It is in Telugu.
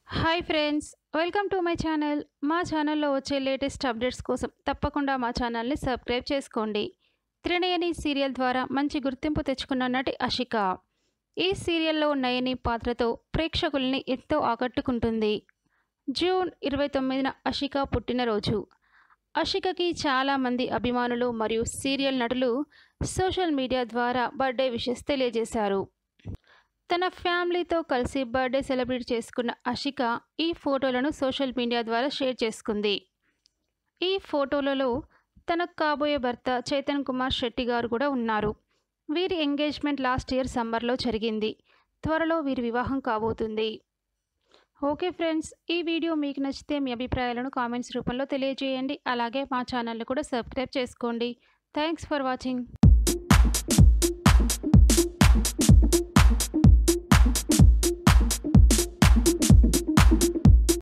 hi friends welcome to my channel మా ఛానల్లో వచ్చే లేటెస్ట్ అప్డేట్స్ కోసం తప్పకుండా మా ఛానల్ని సబ్స్క్రైబ్ చేసుకోండి త్రినయని సీరియల్ ద్వారా మంచి గుర్తింపు తెచ్చుకున్న నటి అషిక ఈ సీరియల్లో నయని పాత్రతో ప్రేక్షకుల్ని ఎంతో ఆకట్టుకుంటుంది జూన్ ఇరవై తొమ్మిదిన అషిక పుట్టినరోజు అషికకి చాలామంది అభిమానులు మరియు సీరియల్ నటులు సోషల్ మీడియా ద్వారా బర్త్డే విషెస్ తెలియజేశారు తన ఫ్యామిలీతో కలిసి బర్త్డే సెలబ్రేట్ చేసుకున్న అషిక ఈ ఫోటోలను సోషల్ మీడియా ద్వారా షేర్ చేసుకుంది ఈ ఫోటోలలో తన కాబోయే భర్త చైతన్ కుమార్ శెట్టి గారు కూడా ఉన్నారు వీరి ఎంగేజ్మెంట్ లాస్ట్ ఇయర్ సమ్మర్లో జరిగింది త్వరలో వీరి వివాహం కాబోతుంది ఓకే ఫ్రెండ్స్ ఈ వీడియో మీకు నచ్చితే మీ అభిప్రాయాలను కామెంట్స్ రూపంలో తెలియజేయండి అలాగే మా ఛానల్ని కూడా సబ్స్క్రైబ్ చేసుకోండి థ్యాంక్స్ ఫర్ వాచింగ్